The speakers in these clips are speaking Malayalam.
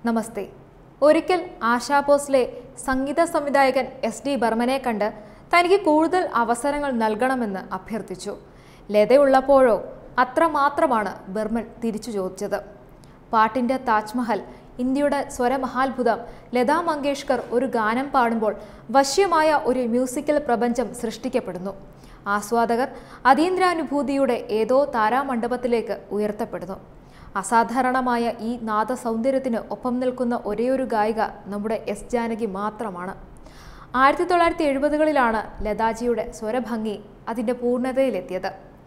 നമസ്തേ ഒരിക്കൽ ആശാ ഭോസ്ലെ സംഗീത സംവിധായകൻ എസ് ഡി ബർമനെ കണ്ട് തനിക്ക് കൂടുതൽ അവസരങ്ങൾ നൽകണമെന്ന് അഭ്യർത്ഥിച്ചു ലതയുള്ളപ്പോഴോ അത്രമാത്രമാണ് ബർമൻ തിരിച്ചു ചോദിച്ചത് പാട്ടിൻ്റെ താജ്മഹൽ ഇന്ത്യയുടെ സ്വരമഹാത്ഭുതം ലതാ മങ്കേഷ്കർ ഒരു ഗാനം പാടുമ്പോൾ വശ്യമായ ഒരു മ്യൂസിക്കൽ പ്രപഞ്ചം സൃഷ്ടിക്കപ്പെടുന്നു ആസ്വാദകർ അതീന്ദ്രാനുഭൂതിയുടെ ഏതോ താരാമണ്ഡപത്തിലേക്ക് ഉയർത്തപ്പെടുന്നു അസാധാരണമായ ഈ നാദസൗന്ദര്യത്തിന് ഒപ്പം നിൽക്കുന്ന ഒരേയൊരു ഗായിക നമ്മുടെ എസ് ജാനകി മാത്രമാണ് ആയിരത്തി തൊള്ളായിരത്തി എഴുപതുകളിലാണ് ലതാജിയുടെ സ്വരഭംഗി അതിൻ്റെ പൂർണ്ണതയിലെത്തിയത്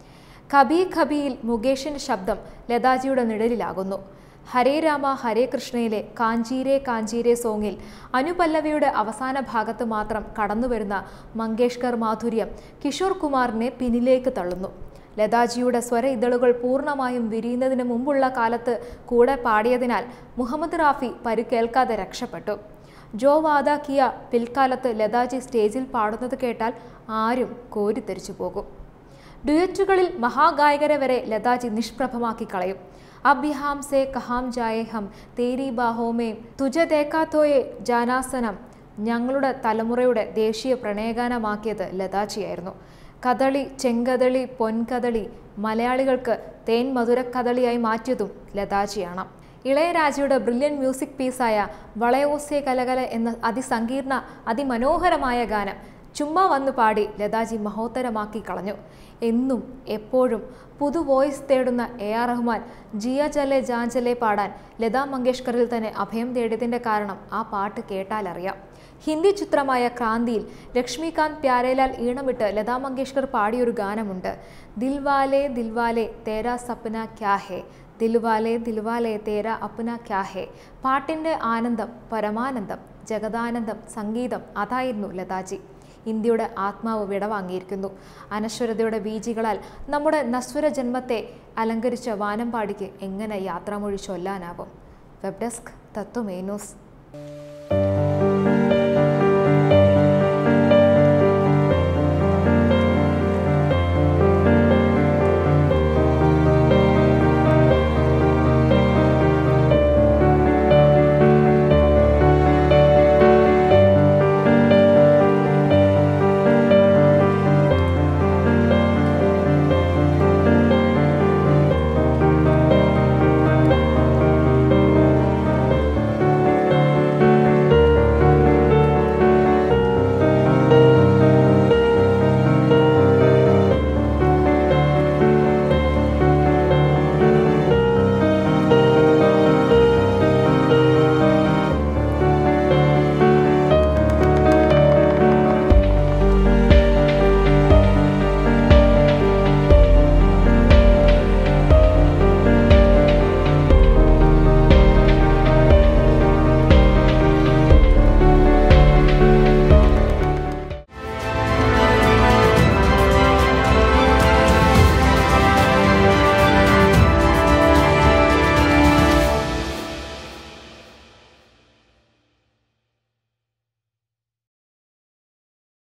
ഖബി ഖബിയിൽ മുകേഷിൻ്റെ ശബ്ദം ലതാജിയുടെ നിഴലിലാകുന്നു ഹരേ രാമ ഹരേ കൃഷ്ണയിലെ കാഞ്ചീരെ കാഞ്ചീരെ സോങ്ങിൽ അനുപല്ലവിയുടെ അവസാന ഭാഗത്ത് മാത്രം കടന്നുവരുന്ന മങ്കേഷ്കർ മാധുര്യം കിഷോർ കുമാറിനെ പിന്നിലേക്ക് തള്ളുന്നു ലതാജിയുടെ സ്വര ഇതളുകൾ പൂർണ്ണമായും വിരിയുന്നതിന് മുമ്പുള്ള കാലത്ത് കൂടെ പാടിയതിനാൽ മുഹമ്മദ് റാഫി പരുക്കേൽക്കാതെ രക്ഷപ്പെട്ടു ജോ വാദാക്കിയ പിൽക്കാലത്ത് ലതാജി സ്റ്റേജിൽ പാടുന്നത് കേട്ടാൽ ആരും കോരിത്തെരിച്ചു പോകും ഡുയറ്റുകളിൽ മഹാഗായകരെ വരെ ലതാജി നിഷ്പ്രഭമാക്കി കളയും അബ്യഹാം സേ കഹാം ജായേ ഹം തേരി ബാഹോമേ തുജ ദേക്കാത്തോയെ ജാനാസനം ഞങ്ങളുടെ തലമുറയുടെ ദേശീയ പ്രണയഗാനമാക്കിയത് ലതാജിയായിരുന്നു കദളി ചെങ്കദളി പൊൻകദളി മലയാളികൾക്ക് തേൻ മധുരക്കദളിയായി മാറ്റിയതും ലതാജിയാണ് ഇളയരാജയുടെ ബ്രില്യൻ മ്യൂസിക് പീസായ വളയോസെ കലകല എന്ന അതിസങ്കീർണ അതിമനോഹരമായ ഗാനം ചുമ്മാ വന്നു പാടി ലതാജി മഹോത്തരമാക്കി കളഞ്ഞു എന്നും എപ്പോഴും പുതു വോയിസ് തേടുന്ന എ ആർ റഹ്മാൻ ജിയ ചലെ ജാൻ ചലെ പാടാൻ ലതാ മങ്കേഷ്കറിൽ തന്നെ അഭയം തേടിയതിൻ്റെ കാരണം ആ പാട്ട് കേട്ടാലറിയാം ഹിന്ദി ചിത്രമായ ക്രാന്തിയിൽ ലക്ഷ്മികാന്ത് പ്യാരേലാൽ ഈണമിട്ട് ലതാ മങ്കേഷ്കർ പാടിയൊരു ഗാനമുണ്ട് ദിൽവാലെ ദിൽവാലെ തേരാ സപ്ന ക്യാ ഹേ ദിൽവാലെ ദിൽവാലെ തേര അപ്ന ക്യാ ഹേ പാട്ടിൻ്റെ ആനന്ദം പരമാനന്ദം ജഗദാനന്ദം സംഗീതം അതായിരുന്നു ലതാജി ഇന്ത്യയുടെ ആത്മാവ് വിടവാങ്ങിയിരിക്കുന്നു അനശ്വരതയുടെ ബീജികളാൽ നമ്മുടെ നശ്വര ജന്മത്തെ അലങ്കരിച്ച വാനമ്പാടിക്ക് എങ്ങനെ യാത്രാമൊഴി ചൊല്ലാനാവും വെബ് ഡെസ്ക് തത്വമേ ന്യൂസ്